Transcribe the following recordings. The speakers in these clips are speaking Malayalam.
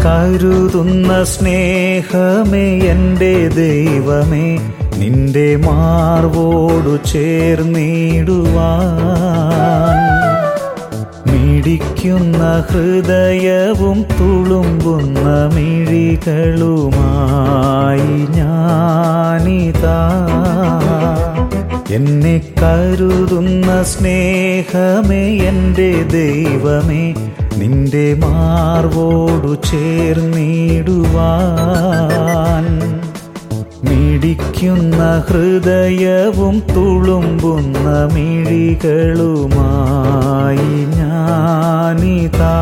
കരുതുന്ന സ്നേഹമേ എൻ്റെ ദൈവമേ നിന്റെ മാർവോടു ചേർന്നിടുവാൻ മിടിക്കുന്ന ഹൃദയവും തുളുമ്പുന്ന മിഴികളുമായി ഞാനിതാ എന്നെ കരുതുന്ന സ്നേഹമേ എൻ്റെ ദൈവമേ നിന്റെ മാർവോടു ചേർന്നിടുവാൻ മിടിക്കുന്ന ഹൃദയവും തുളുമ്പുന്ന മിഴികളുമായി ഞാനിതാ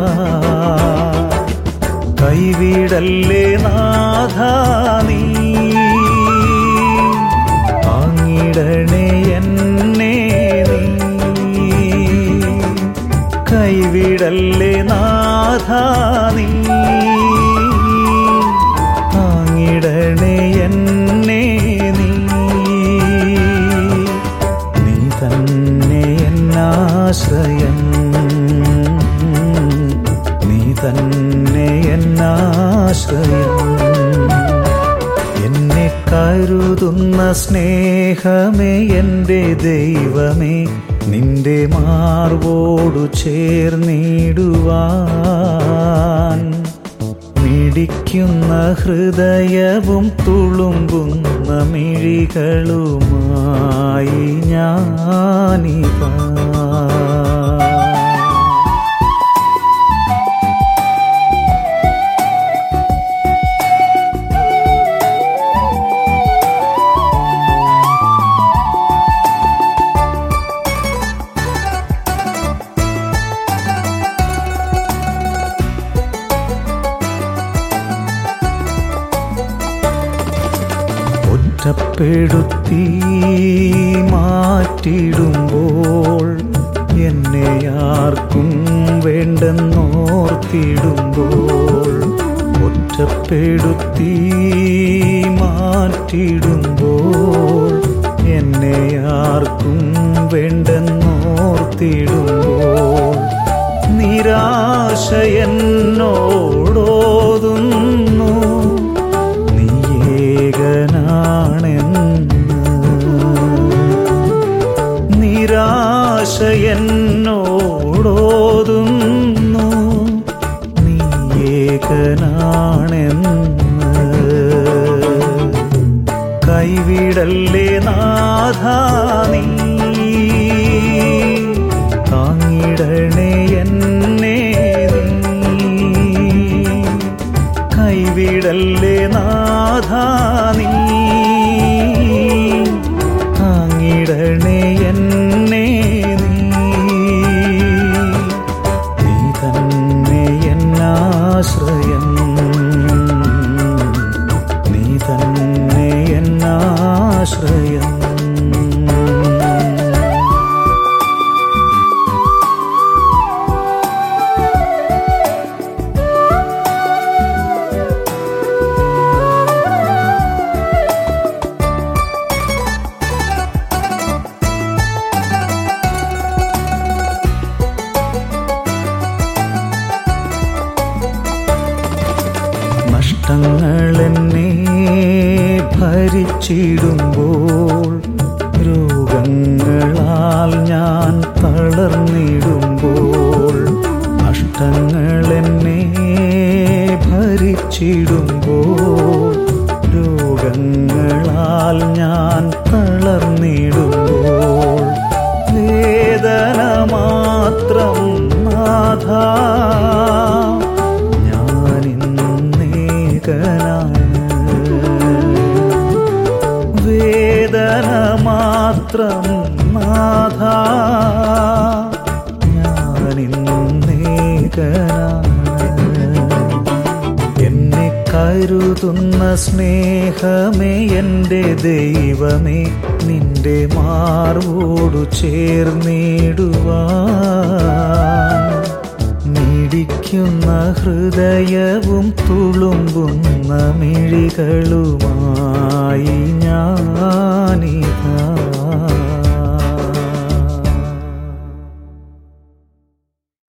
കൈവിടല്ലേ നാഥ നീ താങ്ങിടണേ എന്നെ നീ കൈവിടല്ലേ നാഥ നീ താങ്ങിടണേ എന്നെ നീ നീ തന്നെ എന്നാശ്രയം നീ തന്നെ എന്നാശ്രയം എന്നെ കരുതുന്ന സ്നേഹമേ എൻ്റെ ദൈവമേ നിന്റെ മാർവോടു ചേർന്നിടുവാൻ മിടിക്കുന്ന ഹൃദയവും തുളുമ്പുന്ന മിഴികളുമായി ഞാനിതാ ഒറ്റപ്പെടുത്തി മാറ്റിടുമ്പോൾ എന്നെ ആർക്കും വേണ്ടെന്നോർത്തിടുമ്പോൾ ഒറ്റപ്പെടുത്തി മാറ്റിടുമ്പോൾ എന്നെ ആർക്കും വേണ്ടെന്നോർത്തിടുമ്പോൾ നിരാശ എന്നോടോതുന്നു നീ ഏകനാണെന്ന് നിരാശ എന്നോടോതുന്നു നീ ഏകനാണെന്ന് കൈവിടല്ലേ നാഥ നീ താങ്ങിടണേ എന്നെ നീ കൈവിടല്ലേ നാഥ നീ താങ്ങിടണേ എന്നെ നീ നീ തന്നെ എന്നാശ്രയം നീ തന്നെ എന്നാശ്രയം നഷ്ടങ്ങളെന്നെ ഭരിച്ചിടുമ്പോൾ രോഗങ്ങളാൽ ഞാൻ തളർന്നിടുമ്പോൾ നഷ്ടങ്ങളെന്നെ ഭരിച്ചിടുമ്പോൾ രോഗങ്ങളാൽ ഞാൻ തളർന്നിടുമ്പോൾ വേദന മാത്രം നാഥ ഞാനിന്നേകനാണ് വേദന മാത്രം നാഥ ഞാനിന്നേകനാണ് എന്നെ കരുതുന്ന സ്നേഹമേ എൻ്റെ ദൈവമേ നിന്റെ മാർവോടു ചേർന്നിടുവാൻ മിടിക്കുന്ന ഹൃദയവും തുളുമ്പുന്ന മിഴികളുമായി ഞാൻ